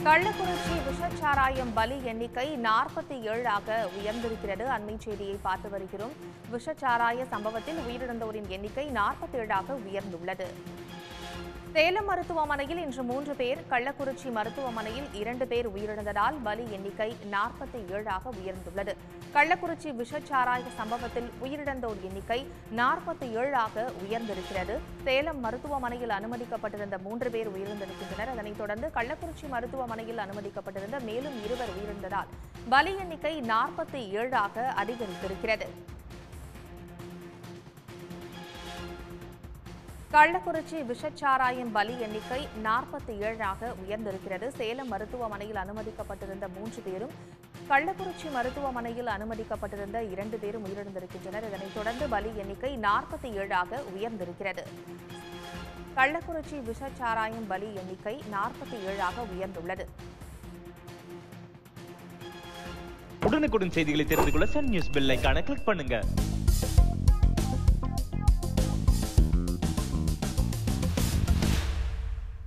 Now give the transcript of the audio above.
கள்ளக்குறிச்சி விஷச்சாராயம் பலி எண்ணிக்கை நாற்பத்தி ஏழாக உயர்ந்திருக்கிறது அண்மை செய்தியை பார்த்து வருகிறோம் விஷச்சாராய சம்பவத்தில் உயிரிழந்தோரின் எண்ணிக்கை நாற்பத்தி ஏழாக உயர்ந்துள்ளது சேலம் மருத்துவமனையில் இன்று மூன்று பேர் கள்ளக்குறிச்சி மருத்துவமனையில் இரண்டு பேர் உயிரிழந்ததால் பலி எண்ணிக்கை நாற்பத்தி ஏழாக உயர்ந்துள்ளது கள்ளக்குறிச்சி விஷச்சாராய சம்பவத்தில் உயிரிழந்தோர் எண்ணிக்கை நாற்பத்தி ஏழாக உயர்ந்திருக்கிறது சேலம் மருத்துவமனையில் அனுமதிக்கப்பட்டிருந்த மூன்று பேர் உயிரிழந்திருக்கின்றனர் அதனைத் தொடர்ந்து கள்ளக்குறிச்சி மருத்துவமனையில் அனுமதிக்கப்பட்டிருந்த மேலும் இருவர் உயிரிழந்ததால் பலி எண்ணிக்கை நாற்பத்தி ஏழாக அதிகரித்திருக்கிறது கள்ளக்குறிச்சி விஷச்சாராயம் பலி எண்ணிக்கை நாற்பத்தி ஏழாக உயர்ந்திருக்கிறது சேலம் மருத்துவமனையில் அனுமதிக்கப்பட்டிருந்த மூன்று பேரும் கள்ளக்குறிச்சி மருத்துவமனையில் அனுமதிக்கப்பட்டிருந்த இரண்டு பேரும் உயிரிழந்திருக்கின்றனர் இதனைத் தொடர்ந்து பலி எண்ணிக்கை நாற்பத்தி ஏழாக உயர்ந்திருக்கிறது கள்ளக்குறிச்சி விஷச்சாராயம் பலி எண்ணிக்கை நாற்பத்தி ஏழாக உயர்ந்துள்ளது உடனுக்குடன் செய்திகளை தெரிந்து கொள்ள சன் நியூஸ் பெல் ஐகானை கிளிக் பண்ணுங்க